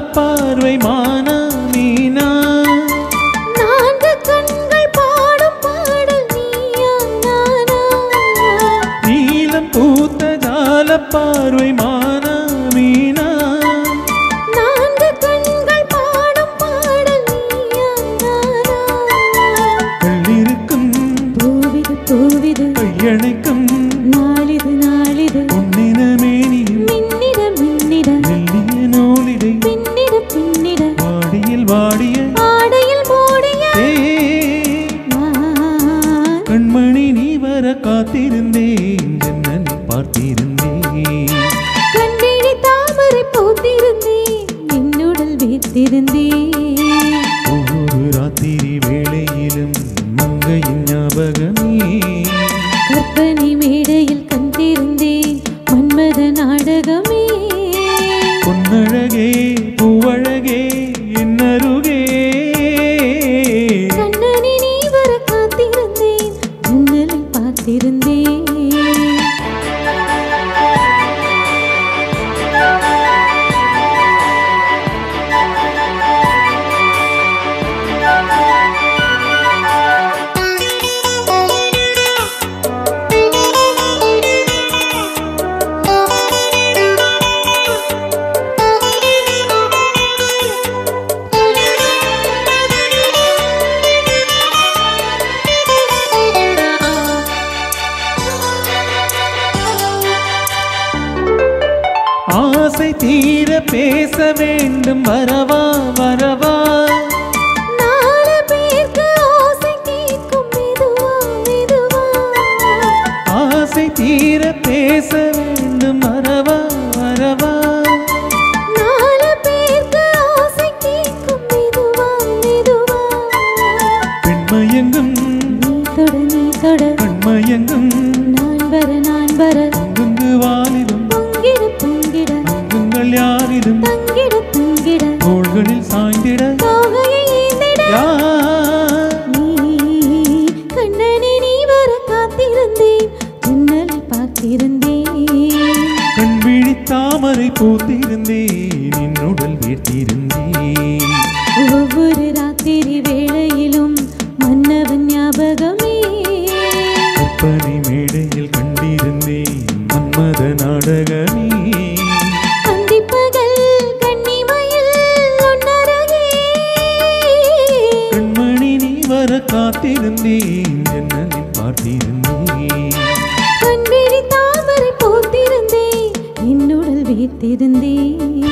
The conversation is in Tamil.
பார்வை மானா மீனா நான்கு கண்கள் பாடும் பாடல் நீயா நானா நீலம் பூத்த ஜால பார்வை மானா மீனா நான்கு கண்கள் பாடும் பாடல் நீயா நானா கள்ளிருக்கும் பூவிது பூவிது கையணைக்கும் நாளிது நாளிது பொன்னின மேனியும் மின்னிட மின்னிட மெல்லிய நூலிடை பின்னிட பின்னிட வாடியில் வாடிய ஆடையில் மூடிய தேன். நான் கண்மணி நீ வர காத்திருந்தேன் ஜன்னலில் பார்த்திருந்தேன் கண்ணிழி தாமரை பூத்திருந்தேன் என்னுடல் வைத்திருந்தேன் ஒவ்வொரு ராத்திரி வேளையிலும் மங்கையின் ஞாபகமே கற்பனை மேடையில் கண்டிருந்தேன் மன்மத நாடகமே பொன்னழகே பூவழகே என்னருகே கண்ணனி நீ வர காத்திருந்தேன் ஜன்னலில் பார்த்திருந்தேன் ஆசை தீர பேச வேண்டும் வரவா வரவா நாலு பேருக்கு ஓசை கேட்கும் மெதுவா மெதுவா ஆசை தீர பேச வேண்டும் வரவா வரவா நாலு பேருக்கு ஓசை கேட்கும் மெதுவா மெதுவா பெண்மயங்கும் நீ தொட நீ தொட கண்மயங்கும் நான் வர நான் வர அங்குங்கு வாலிலும் பொங்கிட பொங்கிட அங்குங்கள் யாரிலும் தங்கிட தங்கிட தோள்களில் சாய்ந்திட தோகையை ஏந்திட யார் நீ கண்ணனே நீ வர காத்திருந்தேன் ஜன்னலில் பார்த்திருந்தேன் கண்விழி தாமரை பூத்திருந்தேன் என்னுடல் வீர்த்திருந்தேன் ஒவ்வொரு ராத்திரி வேளையிலும் மன்னவன் ஞாபகமே கற்பனை மேடையில் கண்டிருந்தேன் மன்மத நாடகமே அந்திப்பகல் கன்னிமயில் ஒன்னருகே கண்மணி நீ வர காத்திருந்தேன் ஜன்னலில் பார்த்திருந்தேன் கண்விழி தாமரை போத்திருந்தேன் என்னுடல் வைத்திருந்தேன்